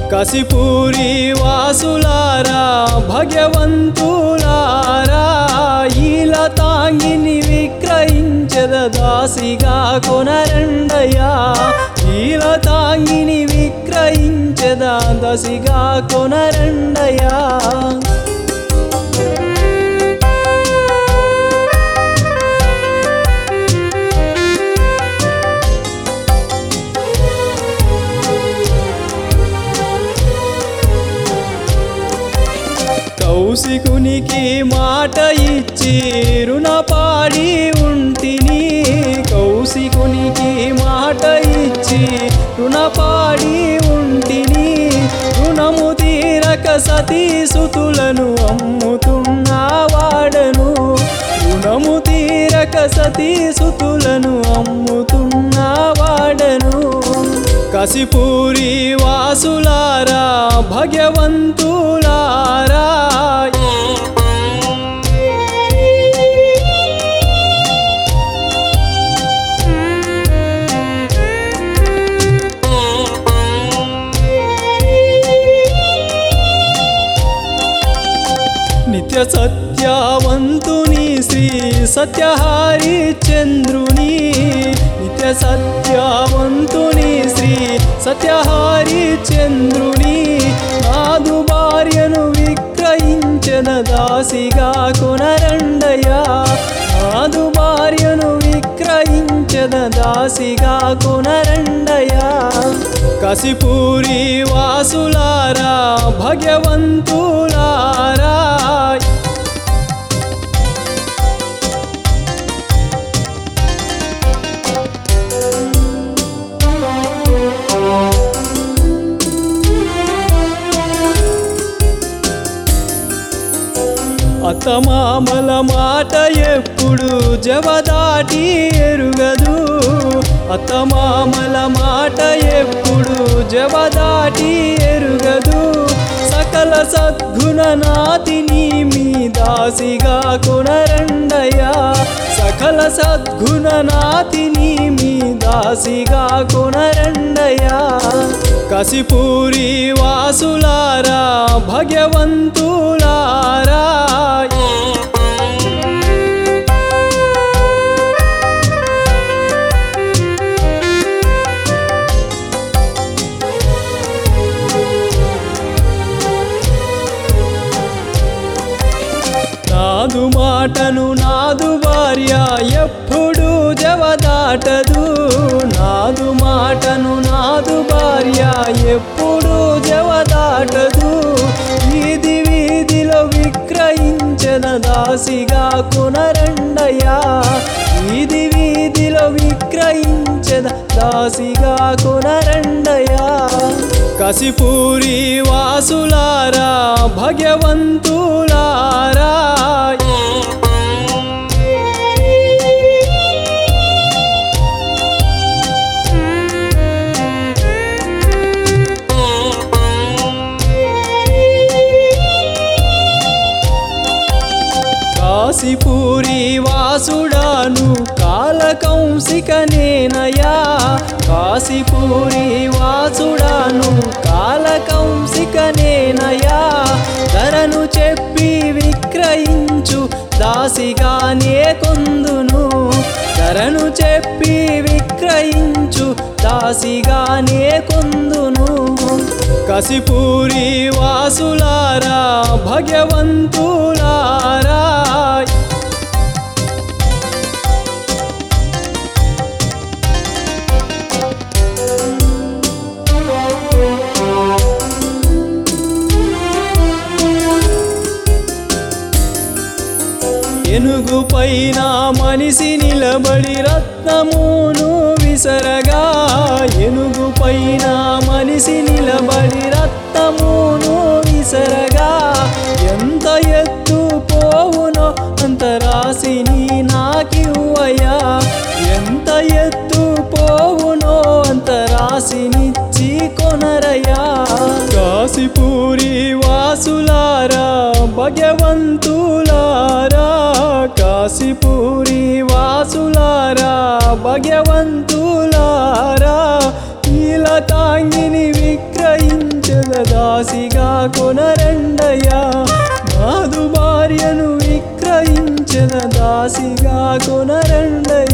కసిపూరి వాసులారా భగవంతులారా ఈల తాంగిని విక్రయించద దాసిగా కొనరండయ్యా ఈల తాంగిని విక్రయించద దసిగా కొనరండయ్యా కౌశికునికి మాట ఇచ్చి రుణపాడి ఉంటిని కౌశికునికి మాట ఇచ్చి రుణపాడి ఉంటిని రుణము తీరక సతీసుతులను అమ్ముతున్నా వాడను రుణము తీరక సతీసుతులను అమ్ముతున్నా వాడను కసిపూరి వాసులారా భగవంతులారా నిత్య సత్యవంతుని శ్రీ సత్యహారి చంద్రుని నిత్య సత్యవంతుని శ్రీ సత్యహారి చంద్రుని నాదు భార్యను విక్రయించిన దాసిగా కొనరండయ్యా నాదు భార్యను విక్రయించిన దాసిగా కొనరండయ్యా కసిపూరి వాసులారా భగవంతులారా అత్తమామల మాట ఎప్పుడు జవదాటి ఎరుగదు అత్తమామల మాట ఎప్పుడు జవదాటి ఎరుగదు సకల సద్గుణ నాతిని మీ దాసిగా కొనరండయ్యా సకల సద్గుణ నాతిని మీ దాసిగా కొనరండయ్యా కసిపూరి వాసులారా భగవంతులారా నాదు మాటను నాదు భార్య ఎప్పుడు జవదాటదు నాదు మాటను నాదు భార్య ఎప్పుడు జవదాటదు వీధి వీధిలో విక్రయించిన దాసిగా కొనరండయ్యా వీధి వీధిలో విక్రయించిన దాసిగా కొనరండయ్యా కసిపూరి వాసులారా భగవంతులారా కాశీపూరి వాసుడాను కాలకంసికనేనయా కాశీపూరి వాసుడాను కాలకంసికనేనయా ధరను చెప్పి విక్రయించు దాసిగానే కొందును ధరను చెప్పి విక్రయించు దాసిగానే కొందును కసిపూరి వాసులారా భగవంతులారా ఎనుగు పైన మనిషి నిలబడి రత్నమును విసరగా ఎనుగు పైన మనిషి నిలబడి రత్నమును విసరగా ఎంత ఎత్తు పోవునో అంత రాశిని నాకివ్వయా ఎంత ఎత్తు పోవునో అంత రాశినిచ్చి కొనరయ్యా కాశీపూరి వాసులారా భగవంతులారా కాశీపూరి వాసులారా భగవంతులారా ఇలా తాంగిని విక్రయించద దాసిగా కొనరండయ్యా నాదు భార్యను విక్రయించిన దాసిగా కొనరండయ్యా